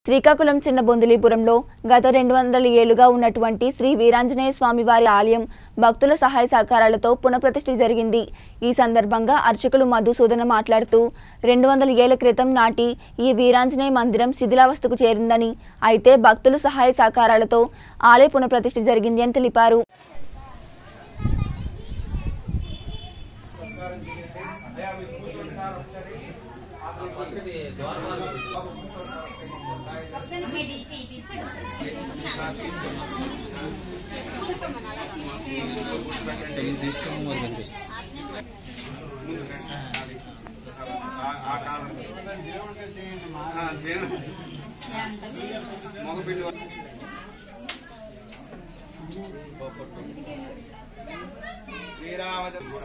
శ్రీకాకుళం చిన్న బొందిలీపురంలో గత రెండు వందల ఏళ్లుగా ఉన్నటువంటి శ్రీ వీరాంజనేయ స్వామి వారి ఆలయం భక్తుల సహాయ సహకారాలతో పునఃప్రతిష్ఠ జరిగింది ఈ సందర్భంగా అర్చకులు మధుసూదన మాట్లాడుతూ రెండు వందల ఏళ్ల క్రితం నాటి ఈ వీరాంజనేయ మందిరం శిథిలావస్థకు చేరిందని అయితే భక్తుల సహాయ సహకారాలతో ఆలయ పునఃప్రతిష్ఠ జరిగింది అని తెలిపారు తీసుకుని మరి కనిపిస్తుంది మగపిల్లి శ్రీరామచంద్ర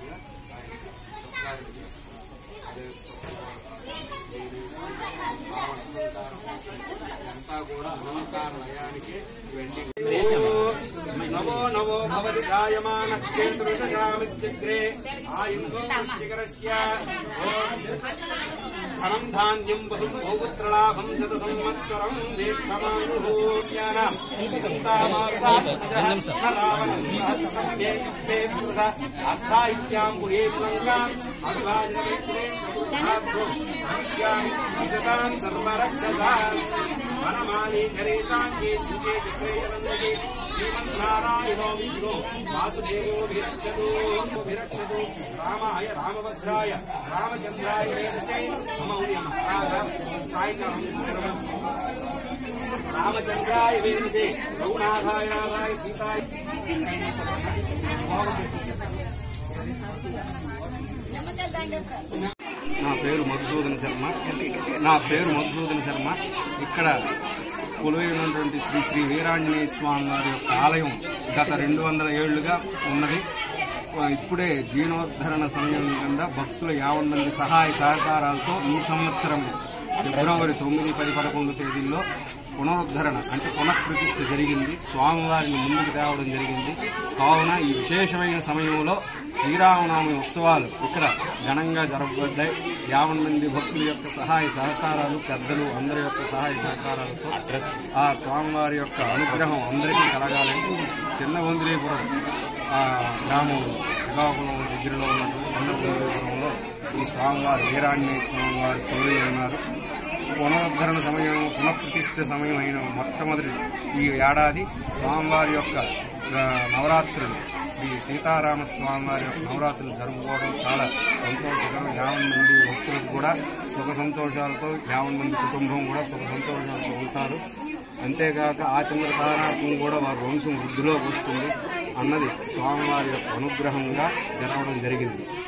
అంతా కూడా అలంకార లయానికి వెండి నవో నవో భవతి జాయమాన చేతుషామిత్యగ్రే ఆయుంగో వృశ్చికరస్య ధనం ధాన్యం వసు భూపుత్రలాభం శత సంవత్సరం దీర్ఘమాయుర్సాహిత్యాం పురే లంకాం అభివాజనమిత్రేషాన్ సర్వరక్షసా వనమాలి గరేశాంగే సుఖే చిత్రేశనందగే శ్రీమన్నారాయణో విష్ణు వాసుదేవో విరక్షతు విరక్షతు రామాయ రామభద్రాయ రామచంద్రాయ వేదసే మౌర్యమ సాయంకాలం రామచంద్రాయ వేదసే రఘునాథాయ నాథాయ సీతాయ నా పేరు మధుసూదన శర్మ నా పేరు మధుసూదన శర్మ ఇక్కడ కొలువై ఉన్నటువంటి శ్రీ శ్రీ వీరాంజనేయ స్వామి వారి యొక్క ఆలయం గత రెండు వందల ఏళ్లుగా ఉన్నది ఇప్పుడే జీర్ణోద్ధరణ సమయం కింద భక్తుల యావన్ మంది సహాయ సహకారాలతో ఈ సంవత్సరం ఫిబ్రవరి తొమ్మిది పది పదకొండు తేదీల్లో పునరుద్ధరణ అంటే పునఃప్రతిష్ఠ జరిగింది స్వామివారిని ముందుకు తేవడం జరిగింది కావున ఈ విశేషమైన సమయంలో శ్రీరామనవమి ఉత్సవాలు ఇక్కడ ఘనంగా జరగబడ్డాయి యావన్ మంది భక్తుల యొక్క సహాయ సహకారాలు పెద్దలు అందరి యొక్క సహాయ సహకారాలతో ఆ స్వామివారి యొక్క అనుగ్రహం అందరికీ కలగాలని చిన్న వందిలీపురం ఆ గ్రామంలో శ్రీకాకుళం దగ్గరలో ఉన్నటువంటి చిన్న వందిలీపురంలో ఈ స్వామివారు వీరాంజనేయ స్వామివారు కొలువై ఉన్నారు పునరుద్ధరణ సమయం పునఃప్రతిష్ఠ సమయం అయిన మొట్టమొదటి ఈ ఏడాది స్వామివారి యొక్క ఆ, నవరాత్రులు శ్రీ సీతారామ స్వామివారి యొక్క నవరాత్రులు జరుపుకోవడం చాలా సంతోషకరం యావన్ మంది భక్తులకు కూడా సుఖ సంతోషాలతో యావన్ మంది కుటుంబం కూడా సుఖ సంతోషాలతో ఉంటారు అంతేకాక ఆ చంద్ర తారాత్మం కూడా వారి వంశం వృద్ధిలోకి వస్తుంది అన్నది స్వామివారి యొక్క అనుగ్రహంగా జరగడం జరిగింది